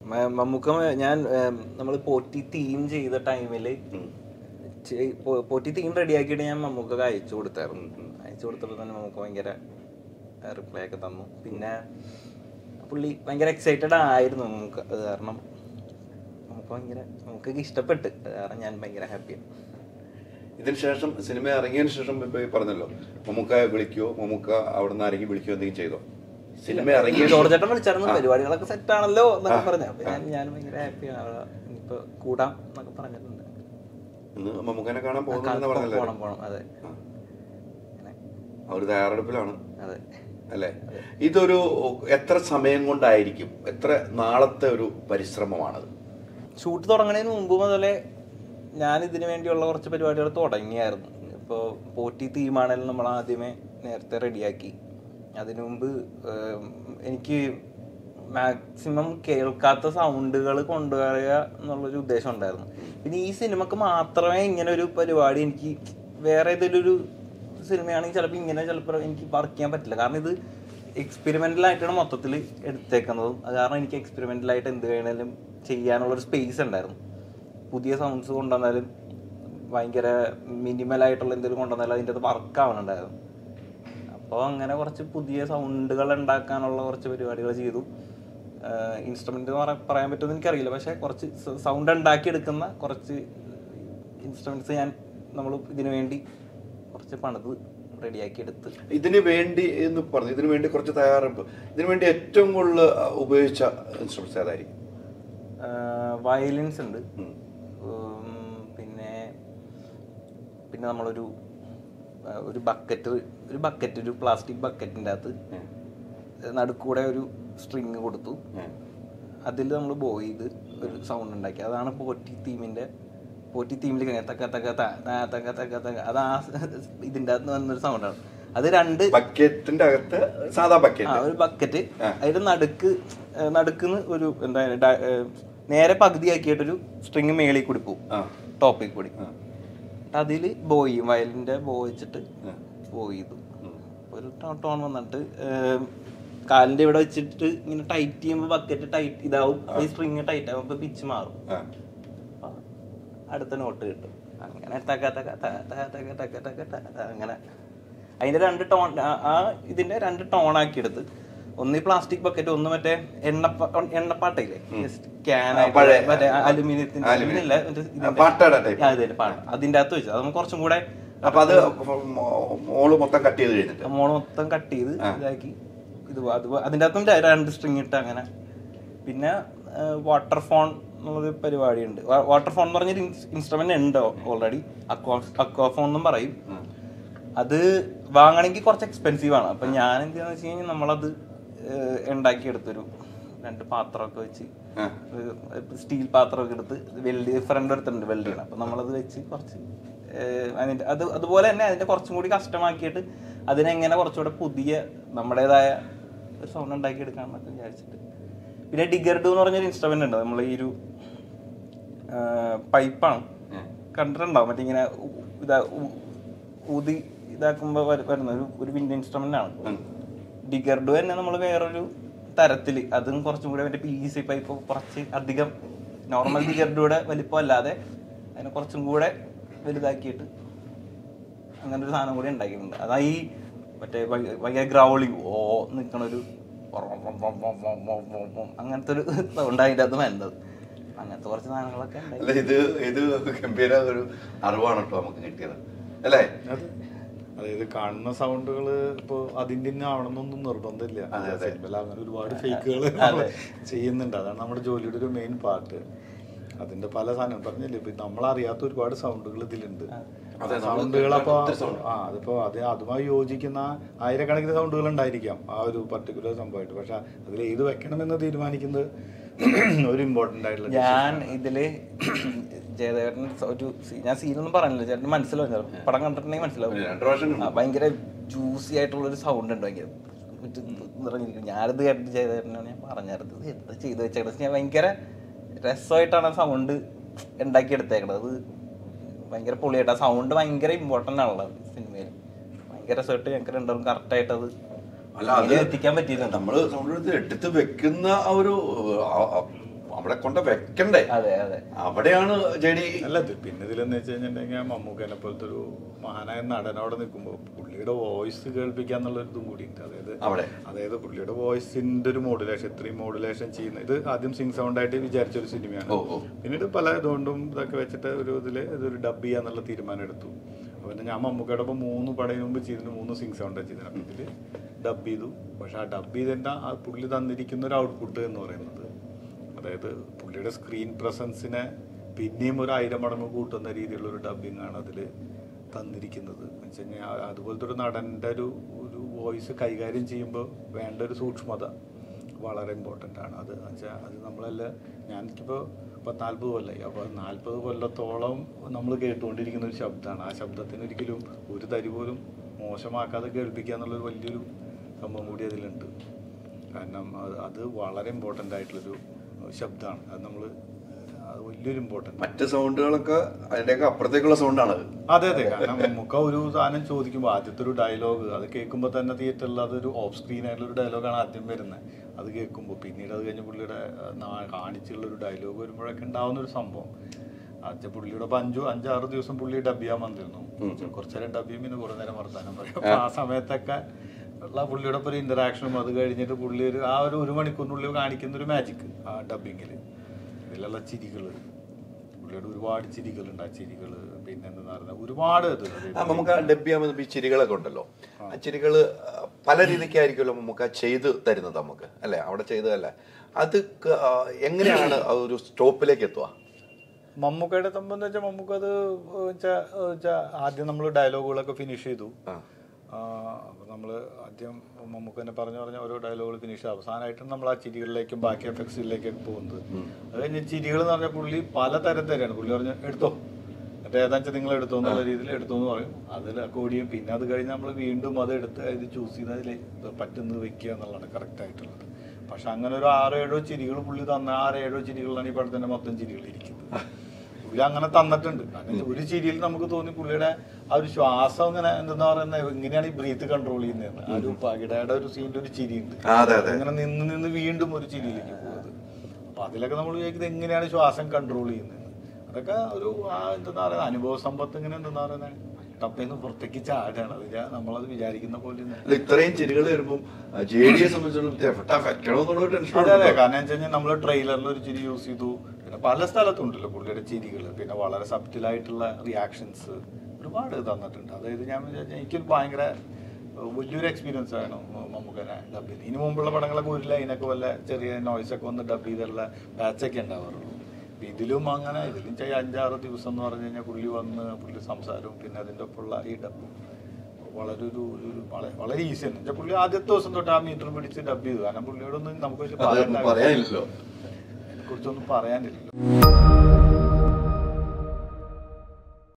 മ- മമ്മൂക്ക ഞാൻ നമ്മൾ പോറ്റി തീം ചെയ്ത ടൈമിൽ പോറ്റി തീം റെഡിയാക്കിയിട്ട് ഞാൻ മമ്മൂക്ക അയച്ചു കൊടുത്തായിരുന്നു അയച്ചു കൊടുത്തപ്പോൾ തന്നെ മമ്മൂക്ക ഭയങ്കര റിപ്ലൈ ഒക്കെ തന്നു പിന്നെ പുള്ളി ഭയങ്കര എക്സൈറ്റഡ് ആയിരുന്നു മമ്മൂക്ക അത് കാരണം നമുക്ക് ഭയങ്കര നമുക്ക് ഇഷ്ടപ്പെട്ട് അത് കാരണം ഞാൻ ഭയങ്കര ഹാപ്പിയാണ് ഇതിന് ശേഷം സിനിമ ഇറങ്ങിയതിന് ശേഷം ഇപ്പൊ ഈ പറഞ്ഞല്ലോ മമ്മൂക്ക വിളിക്കോ മമ്മൂക്ക അവിടുന്ന് ആരെങ്കിലും വിളിക്കോ എന്തെങ്കിലും ചെയ്തോ സിനിമ ഇറങ്ങിയ ജോർജ് ചേട്ടൻ വിളിച്ചായിരുന്നു പരിപാടികളൊക്കെ സെറ്റ് ആണല്ലോ എന്നൊക്കെ പറഞ്ഞു അപ്പൊ ഞാൻ ഞാൻ ഭയങ്കര ഹാപ്പിയാണ് ഇനിയിപ്പോ കൂടാം എന്നൊക്കെ പറഞ്ഞിട്ടുണ്ട് ഇന്ന് മമ്മൂക്കനെ കാണാൻ പോകുന്നു പോണം പറഞ്ഞല്ലോ പോണം അതെ അങ്ങനെ, അവർ തയ്യാറെടുപ്പിലാണ് അതെ അല്ലേ ഇതൊരു എത്ര സമയം കൊണ്ടായിരിക്കും എത്ര നാളത്തെ ഒരു പരിശ്രമമാണത് ഷൂട്ട് തുടങ്ങുന്നതിന് മുമ്പ് മുതലേ ഞാൻ ഇതിനു വേണ്ടിയുള്ള കുറച്ച് പരിപാടികൾ തുടങ്ങിയായിരുന്നു ഇപ്പോൾ പോറ്റി തീമാണെങ്കിലും നമ്മൾ ആദ്യമേ നേരത്തെ റെഡിയാക്കി അതിനു മുമ്പ് ഏം, എനിക്ക് മാക്സിമം കേൾക്കാത്ത സൗണ്ടുകൾ കൊണ്ടുവരിക എന്നുള്ളൊരു ഉദ്ദേശം ഉണ്ടായിരുന്നു പിന്നെ ഈ സിനിമക്ക് മാത്രമേ ഇങ്ങനെ ഒരു പരിപാടി എനിക്ക് വേറെ ഏതെങ്കിലും ഒരു സിനിമയാണെങ്കിൽ ചിലപ്പോൾ ഇങ്ങനെ ചിലപ്പോൾ എനിക്ക് വർക്ക് ചെയ്യാൻ പറ്റില്ല കാരണം ഇത് എക്സ്പെരിമെന്റൽ ആയിട്ടാണ് മൊത്തത്തിൽ എടുത്തേക്കുന്നതും അത് കാരണം എനിക്ക് എക്സ്പെരിമെന്റൽ ആയിട്ട് എന്ത് വേണേലും ചെയ്യാനുള്ള ഒരു സ്പേസ് ഉണ്ടായിരുന്നു പുതിയ സൗണ്ട്സ് കൊണ്ടുവന്നാലും ഭയങ്കര മിനിമൽ ആയിട്ടുള്ള എന്തെങ്കിലും കൊണ്ടുവന്നാലും അതിൻ്റെ അത് വർക്ക് ആവണുണ്ടായിരുന്നു അപ്പോൾ അങ്ങനെ കുറച്ച് പുതിയ സൗണ്ടുകൾ ഉണ്ടാക്കാനുള്ള കുറച്ച് പരിപാടികൾ ചെയ്തു ഇൻസ്ട്രുമെന്റ് പറയാൻ പറ്റുമെന്ന് എനിക്കറിയില്ല പക്ഷേ കുറച്ച് സൗണ്ട് ഉണ്ടാക്കിയെടുക്കുന്ന കുറച്ച് ഇൻസ്ട്രുമെന്റ്സ് ഞാൻ നമ്മൾ ഇതിനു വേണ്ടി കുറച്ച് പണിത് റെഡിയാക്കി എടുത്ത് ഇതിന് വേണ്ടി എന്ന് പറഞ്ഞു ഇതിനു വേണ്ടി കുറച്ച് തയ്യാറെടുപ്പ് ഇതിനു വേണ്ടി ഏറ്റവും കൂടുതൽ ഉപയോഗിച്ച ഇൻസ്ട്രുമെന്റ്സ് ഏതായിരിക്കും വയലിൻസ് ഉണ്ട് ഉം. ഉം, പിന്നെ പിന്നെ നമ്മളൊരു ആ, ഒരു ബക്കറ്റ് ഒരു ബക്കറ്റ് ഒരു പ്ലാസ്റ്റിക് ബക്കറ്റിൻ്റെ അകത്ത് ഉം. നടുക്കൂടെ ഒരു സ്ട്രിങ് കൊടുത്തു ഉം. അതിൽ നമ്മൾ ബോയ് ചെയ്ത് ഒരു സൗണ്ട് ഉണ്ടാക്കി അതാണ് പോറ്റി തീമിൻ്റെ പോറ്റി തീമിൽ തക്ക തക്ക ത, ത, തക്ക തക്ക തക്ക അത് ആ ഇതിൻ്റെ അകത്ത് വന്നൊരു സൗണ്ടാണ് അത് രണ്ട് ബക്കറ്റിന്റെ അകത്ത് സാധാ ആ ബക്കറ്റ് ഒരു ബക്കറ്റ് ആ. അതിന്റെ നടുക്ക് ഏ, നടുക്കുന്ന് ഒരു എന്താ ഡ- ഏ, നേരെ പകുതിയാക്കിയിട്ടൊരു സ്ട്രിങ് മേളിൽ കൂടി പോകും ആ ടോപ്പിൽ കൂടി ആ. അതിൽ ബോയ് ചെയ്യും വയലിന്റെ ബോ വെച്ചിട്ട് ആ. ബോയ് ചെയ്തു ഉം. ഒരു ടോ- ടോൺ വന്നിട്ട് ഏ, കാലിന്റെ ഇവിടെ വെച്ചിട്ട് ഇങ്ങനെ ടൈറ്റ് ചെയ്യുമ്പോൾ ബക്കറ്റ് ടൈറ്റ് ഇതാവും ഈ സ്ട്രിങ് ടൈറ്റ് ആവും അപ്പൊ പിച്ച് മാറും ആ. അപ്പൊ അടുത്ത നോട്ട് കിട്ടും അങ്ങനെ തക തക ത, തക തക തക തക ത, ത, അങ്ങനെ അതിന്റെ രണ്ട് ടോൺ ആ- ആ ഇതിന്റെ രണ്ട് ടോൺ ആക്കി എടുത്ത് ഒന്ന് ഈ പ്ലാസ്റ്റിക് ബക്കറ്റ് ഒന്ന് മറ്റേ എണ്ണ എണ്ണപ്പാട്ടയില്ലേ ക്യാൻ ആ, പഴയ- മറ്റേ അലുമിനിയത്തിന്റെ അലുമിനിയം. ഇല്ല, മറ്റേ ഇതിന്റെ- പാട്ടയുടെ type. ആ, ഇതിന്റെ പാട്ട അതിന്റെ അകത്ത് വെച്ചു അത് നമുക്ക് കുറച്ചും കൂടെ അപ്പൊ അത് മോ- മോള് മൊത്തം കട്ട് ചെയ്ത് കഴിഞ്ഞിട്ട് മോള് മൊത്തം കട്ട് ചെയ്ത് ആ. ഇതാക്കി ഇത് അത് അതിന്റെ അകത്തും ര- രണ്ട് സ്ട്രിങ് ഇട്ട് അങ്ങനെ പിന്നെ വാട്ടർ ഫോൺ എന്നുള്ളൊരു പരിപാടിയുണ്ട് വാട്ടർ ഫോൺ എന്ന് പറഞ്ഞൊരു ഇൻസ്ട്രുമെന്റ് ഉണ്ട് ഓൾറെഡി അക്വാ ഫോൺ എന്നും പറയും ഉം. അത് വാങ്ങണമെങ്കിൽ കുറച്ച് എക്സ്പെൻസീവ് ആണ് അപ്പൊ ഞാൻ എന്താന്ന് വെച്ച് കഴിഞ്ഞാൽ നമ്മളത് ഏഹ്, ഉണ്ടാക്കിയെടുത്തൊരു രണ്ട് പാത്രമൊക്കെ വെച്ച് ആ. സ്റ്റീൽ പാത്രമൊക്കെ എടുത്ത് വെൽഡ് ഫ്രണ്ട് എടുത്തിട്ടുണ്ട് വെൽഡ് ചെയ്യണം അപ്പൊ നമ്മളത് വെച്ച് കുറച്ച് ഏഹ്, അതിന്റെ അത് അതുപോലെ തന്നെ അതിന്റെ കുറച്ചും കൂടി കഷ്ടമാക്കിയിട്ട് അതിനെങ്ങനെ കുറച്ചുകൂടെ പുതിയ നമ്മുടേതായ ഒരു സൗണ്ട് ഉണ്ടാക്കി എടുക്കാമെന്നൊക്കെ വിചാരിച്ചിട്ട് പിന്നെ ഡിഗർഡു എന്ന് പറഞ്ഞൊരു ഇൻസ്ട്രുമെന്റ് ഉണ്ട് നമ്മൾ ഈ ഒരു പൈപ്പാണ് ഉം. കണ്ടിട്ടുണ്ടാവും മറ്റേ ഇങ്ങനെ ഉ- ഇതാ ഉ- ഊതി ഇതാക്കുമ്പോ വര- വരുന്ന ഒരു ഒരു വിൻഡ് ഇൻസ്ട്രുമെന്റ് ആണ് ഉം. ഡിഗർഡു തന്നെ നമ്മൾ വേറൊരു തരത്തില് അതും കുറച്ചും കൂടെ മറ്റേ പി വി സി പൈപ്പ് കുറച്ച് അധികം നോർമൽ ഡിഗർഡുയുടെ വലിപ്പം അല്ലാതെ അതിനെ കുറച്ചും കൂടെ വലുതാക്കിയിട്ട് അങ്ങനെ ഒരു സാധനം കൂടി ഉണ്ടാക്കിയിട്ടുണ്ട് അതാ ഈ മറ്റേ ഭയ- ഭയങ്കര ഗ്രൗളിങ് ഓ നിൽക്കണ ഒരു അങ്ങനത്തെ ഒരു സൗണ്ട് അതിൻ്റെ അകത്ത് വരുന്നത് അങ്ങനത്തെ കുറച്ച് സാധനങ്ങളൊക്കെ ഉണ്ടായി അല്ല ഇത് ഇത് ഗംഭീര ഒരു അറിവാണ് കേട്ടോ നമുക്ക് കിട്ടിയത് അല്ലേ അത് അതായത് കാണുന്ന സൗണ്ടുകൾ ഇപ്പോ അതിന്റെ തന്നെ ആവണമെന്നൊന്നും നിർബന്ധമില്ല അതെ, അതെ. സിനിമയിൽ അങ്ങനെ ഒരുപാട് ഫേക്കുകൾ ചെയ്യുന്നുണ്ട് അതാണ് നമ്മുടെ ജോലിയുടെ ഒരു മെയിൻ പാർട്ട് അതിന്റെ പല സാധനം പറഞ്ഞില്ലേ ഇപ്പൊ നമ്മളറിയാത്ത ഒരുപാട് സൗണ്ടുകൾ ഇതിലുണ്ട് അതെ, നമ്മള് സൗണ്ടുകൾ അപ്പൊ ഒത്തിരി sound. ആ അതിപ്പോ അത് അതുമായി യോജിക്കുന്ന ആയിരക്കണക്കിന് സൗണ്ടുകൾ ഉണ്ടായിരിക്കാം ആ ഒരു പർട്ടിക്കുലർ സംഭവമായിട്ട് പക്ഷെ അതിൽ ഏത് വെക്കണമെന്ന് തീരുമാനിക്കുന്നത് ഒരു ഇമ്പോർട്ടന്റ് ആയിട്ടുള്ള ഞാൻ ഇതില് ജയദേവൻ ഒരു സീ- ഞാൻ സീനൊന്നും പറഞ്ഞില്ല ചേട്ടന് മനസ്സിലാവും ചിലപ്പോ. പടം കണ്ടിട്ടുണ്ടെങ്കിൽ മനസ്സിലാവും ഒരു രണ്ട് പ്രാവശ്യം ആ, ഭയങ്കര ജ്യൂസി ആയിട്ടുള്ള ഒരു സൗണ്ട് ഉണ്ട് ഭയങ്കര എന്നിട്ട് നിറഞ്ഞിരിക്കും ഞാനത് കേട്ടിട്ട് ജയദേവനാണ് ഞാൻ പറഞ്ഞായിരുന്നു ഇത് എന്താ ചെയ്ത് വെച്ചേക്കണത് ഞാൻ ഭയങ്കര രസമായിട്ടാണ് ആ സൗണ്ട് ഉണ്ടാക്കിയെടുത്തേക്കണത് അത് ഭയങ്കര പൊളിയായിട്ട് ആ സൗണ്ട് ഭയങ്കര ഇമ്പോർട്ടൻ്റ് ആണല്ലോ സിനിമയിൽ ഭയങ്കര രസമായിട്ട് ഞങ്ങൾക്ക് രണ്ടും കറക്റ്റായിട്ട് അത് അല്ല അത് ഇതിൽ എത്തിക്കാൻ പറ്റിയിട്ടുണ്ട് നമ്മള് സൗണ്ട് എടുത്ത് എടുത്ത് വെക്കുന്ന ആ ഒരു ആ- ആ അവിടെ കൊണ്ട് വെക്കണ്ടേ അതെ അതെ അവിടെയാണ് ജെഡി അല്ല ഇത് പിന്നെ ഇതിലെന്ന് വെച്ച് കഴിഞ്ഞിട്ടുണ്ടെങ്കിൽ മമ്മൂക്കനെ പോലത്തെ ഒരു മഹാനായ നടനോടെ നിൽക്കുമ്പോൾ പുള്ളിയുടെ വോയിസ് കേൾപ്പിക്കുക എന്നുള്ള ഒരു ഇതും കൂടി ഉണ്ട് അതായത് അവിടെ അതായത് പുള്ളിയുടെ വോയിസിന്റെ ഒരു മോഡുലേഷൻ ഇത്രയും മോഡുലേഷൻ ചെയ്യുന്ന ഇത് ആദ്യം സിംഗ് സൗണ്ട് ആയിട്ട് വിചാരിച്ച ഒരു സിനിമയാണ് ഓ, ഓ. പിന്നീട് പല ഇതുകൊണ്ടും ഇതൊക്കെ വെച്ചിട്ട് ഒരു ഇതിൽ ഇതൊരു ഡബ് ചെയ്യാന്നുള്ള തീരുമാനം എടുത്തു അപ്പോൾ പിന്നെ ഞാൻ മമ്മൂക്കയുടെ ഒപ്പം മൂന്ന് പടയും മുമ്പ് ചെയ്തിന് മൂന്ന് സിംഗ് സൗണ്ട് ചെയ്തിന് അപ്പം ഇതിൽ ഡബ് ചെയ്തു പക്ഷെ ആ ഡബ് ചെയ്തതിൻ്റെ ആ പുള്ളി തന്നിരിക്കുന്ന ഒരു ഔട്ട്പുട്ട് എന്ന് പറയുന്നത് അതായത് പുള്ളിയുടെ സ്ക്രീൻ പ്രസൻസിനെ പിന്നെയും ഒരു ആയിരം മടങ്ങ് കൂട്ടുന്ന രീതിയിലുള്ള ഒരു ഡബിങ് ആണ് അതിൽ തന്നിരിക്കുന്നത് എന്ന് വെച്ച് കഴിഞ്ഞാൽ അതുപോലത്തെ ഒരു നടൻ്റെ ഒരു ഒരു വോയിസ് കൈകാര്യം ചെയ്യുമ്പോൾ വേണ്ട ഒരു സൂക്ഷ്മത വളരെ ഇമ്പോർട്ടൻ്റ് ആണ് അത് വെച്ചാൽ അത് നമ്മളെല്ലാം ഞാനിപ്പോൾ പത്ത് നാൽപ്പത് കൊല്ലമായി അപ്പോൾ നാൽപ്പത് കൊല്ലത്തോളം നമ്മൾ കേട്ടുകൊണ്ടിരിക്കുന്ന ഒരു ശബ്ദമാണ് ആ ശബ്ദത്തിന് ഒരിക്കലും ഒരു തരി പോലും മോശമാക്കാതെ കേൾപ്പിക്കുക എന്നുള്ളൊരു വലിയൊരു സംഭവം കൂടി അതിലുണ്ട് കാരണം അത് അത് വളരെ ഇമ്പോർട്ടൻ്റ് ആയിട്ടുള്ളൊരു ശബ്ദമാണ് അത് നമ്മൾ അത് വലിയൊരു ഇമ്പോർട്ടൻ്റ് മറ്റ് സൗണ്ടുകളൊക്കെ അതിന്റെയൊക്കെ അപ്പുറത്തേക്കുള്ള സൗണ്ടാണ് അത് അതെ അതെ കാരണം നമുക്ക് ഒരു സാധനം ചോദിക്കുമ്പോൾ ആദ്യത്തെ ഒരു ഡയലോഗ് അത് കേൾക്കുമ്പോൾ തന്നെ തിയേറ്ററിൽ അതൊരു ഓഫ് സ്ക്രീൻ ആയിട്ടുള്ള ഒരു ഡയലോഗാണ് ആദ്യം വരുന്നത് അത് കേൾക്കുമ്പോൾ പിന്നീട് അത് കഴിഞ്ഞ് പുള്ളിയുടെ ആ, നാ- കാണിച്ചുള്ള ഒരു ഡയലോഗ് വരുമ്പോഴൊക്കെ ഉണ്ടാവുന്ന ഒരു സംഭവം ആദ്യം പുള്ളിയുടെ ഇപ്പൊ അഞ്ചു അഞ്ചാറ് ദിവസം പുള്ളി ഡബ് ചെയ്യാൻ വന്നിരുന്നു കുറച്ചു നേരം ഡബ് ചെയ്യും പിന്നെ കുറേ നേരം വർത്താനം പറയും അപ്പൊ ആ സമയത്തൊക്കെ ഉള്ള പുള്ളിയുടെ ഒപ്പം ഒരു ഇന്ററാക്ഷനും അത് കഴിഞ്ഞിട്ട് പുള്ളി ഒരു ആ ഒരു ഒരു മണിക്കൂറിനുള്ളിൽ കാണിക്കുന്ന ഒരു മാജിക് ആ ഡബിങ്ങിൽ ഇതിലുള്ള ചിരികള് പുള്ളിയുടെ ഒരുപാട് ചിരികളുണ്ട് ആ ചിരികള് പിന്നെ എന്താ പറയുക ഒരുപാട് ഇത് ആ നമുക്ക് ആ ഡബ് ചെയ്യാൻ വന്നപ്പോ ഈ ചിരികളൊക്കെ ഉണ്ടല്ലോ ആ ചിരികള് ആ, പല രീതിക്കായിരിക്കുമല്ലോ നമുക്ക് ആ ചെയ്ത് തരുന്നത് നമുക്ക് അല്ലെ അവിടെ ചെയ്തതല്ലേ അത് ക- ആ, എങ്ങനെയാണ് ആ ഒരു സ്റ്റോപ്പിലേക്ക് എത്തുക മമ്മൂക്കയുടെ സംബന്ധം വെച്ചാൽ മമ്മൂക്ക അത് വെച്ചാൽ വെച്ചാൽ ആദ്യം നമ്മൾ ഡയലോഗുകളൊക്കെ ഫിനിഷ് ചെയ്തു ആ. അപ്പോൾ നമ്മൾ ആദ്യം മമ്മൂക്ക തന്നെ പറഞ്ഞു പറഞ്ഞ ഓരോ ഡയലോഗുകൾ ഫിനിഷ് ചെയ്തു അവസാനമായിട്ടും നമ്മൾ ആ ചിരികളിലേക്കും ബാക്കി എഫക്ട്സിലേക്കൊക്കെ പോകുന്നത് അത് കഴിഞ്ഞ് ചിരികൾ എന്ന് പറഞ്ഞാൽ പുള്ളി പല തരം തരാണ് പുള്ളി പറഞ്ഞ എടുത്തോ എന്നിട്ട് ഏതാ വെച്ചാൽ നിങ്ങൾ എടുത്തോ എന്നുള്ള രീതിയിൽ എടുത്തോ എന്ന് പറയും അതിൽ കൂടിയും പിന്നെ അത് കഴിഞ്ഞ് നമ്മൾ വീണ്ടും അത് എടുത്ത് ഇത് ചൂസ് ചെയ്ത് അതിൽ പറ്റുന്നത് വെക്കുക എന്നുള്ളതാണ് കറക്റ്റ് ആയിട്ടുള്ളത് പക്ഷെ അങ്ങനെ ഒരു ആറോ ഏഴോ ചിരികൾ പുള്ളി തന്ന ആറോ ഏഴോ ചിരികളാണ് ഈ പടത്തിന്റെ മൊത്തം ചിരികൾ ഇരിക്കുന്നത് പുള്ളി അങ്ങനെ തന്നിട്ടുണ്ട് കാരണം ഒരു ചിരിയിൽ നമുക്ക് തോന്നി പുള്ളിയുടെ ആ ഒരു ശ്വാസം ഇങ്ങനെ എന്താ പറയുന്നത് ഇങ്ങനെയാണ് ഈ ബ്രീത്ത് കൺട്രോൾ ചെയ്യുന്നത് ആ ഒരു പകിടയുടെ ഒരു സീനിന്റെ ഒരു ചിരിയുണ്ട് ആ, അതെ, അതെ. അങ്ങനെ നിന്ന് നിന്ന് വീണ്ടും ഒരു ചിരിയിലേക്ക് പോകുന്നത് അപ്പൊ അതിലൊക്കെ നമ്മൾ വിചാരിക്കുന്നത് എങ്ങനെയാണ് ശ്വാസം കൺട്രോൾ ചെയ്യുന്നത് അതൊക്കെ ഒരു ആ എന്താ പറയുക അനുഭവ സമ്പത്ത് ഇങ്ങനെ എന്താ പറയുന്നത് ടപ്പേന്ന് പുറത്തേക്ക് ചാടാണ് അത് ഞാൻ- നമ്മളത് വിചാരിക്കുന്ന പോലെ ഒന്നും അല്ല, ഇത്രയും ചിരികൾ വരുമ്പോൾ ജെ ഡിയെ സംബന്ധിച്ചിടത്തോളം എവിടെ വെക്കണം എന്നുള്ള ടെൻഷൻ അതെ അതെ കാരണം വെച്ച് കഴിഞ്ഞാൽ നമ്മൾ ട്രെയിലറിൽ ഒരു ചിരി യൂസ് ചെയ്തു പിന്നെ പല സ്ഥലത്തുണ്ടല്ലോ പുള്ളിയുടെ ചിരികൾ പിന്നെ വളരെ സബ്റ്റിലായിട്ടുള്ള റിയാക്ഷൻസ് ഒരുപാട് തന്നിട്ടുണ്ട് അതായത് ഞാൻ വിചാരിച്ച എനിക്കൊരു ഭയങ്കര ഏഹ്, വലിയൊരു എക്സ്പീരിയൻസ് ആണ് മ- മമ്മൂക്കനെ ഡബ് ചെയ്ത് ഇതിനു മുമ്പുള്ള പടങ്ങളൊക്കെ ഒരു ലൈനൊക്കെ വല്ല ചെറിയ നോയ്സ് ഒക്കെ വന്ന് ഡബ് ചെയ്തുള്ള ബാച്ചൊക്കെ ഉണ്ടാവാറുള്ളൂ അപ്പൊ ഇതിലും അങ്ങനെ ഇതിലും ചെയ്യാൻ അഞ്ചാറ് ദിവസം എന്ന് പറഞ്ഞു കഴിഞ്ഞാൽ പുള്ളി വന്ന് പുള്ളി സംസാരവും പിന്നെ അതിൻ്റെ ഒപ്പമുള്ള ഈ ഡബും വളരെ ഒരു ഒരു- ഒരു വളരെ വളരെ ഈസി ആണ് എന്നുവെച്ചാൽ പുള്ളി ആദ്യത്തെ ദിവസം തൊട്ട് ആ മീറ്റർ പിടിച്ച് ഡബ് ചെയ്തു കാരണം പുള്ളിയോടൊന്നും നമുക്ക് വലിയ അതൊന്നും പറയാനില്ലല്ലോ അതിനെക്കുറിച്ചൊന്നും പറയാനില്ലല്ലോ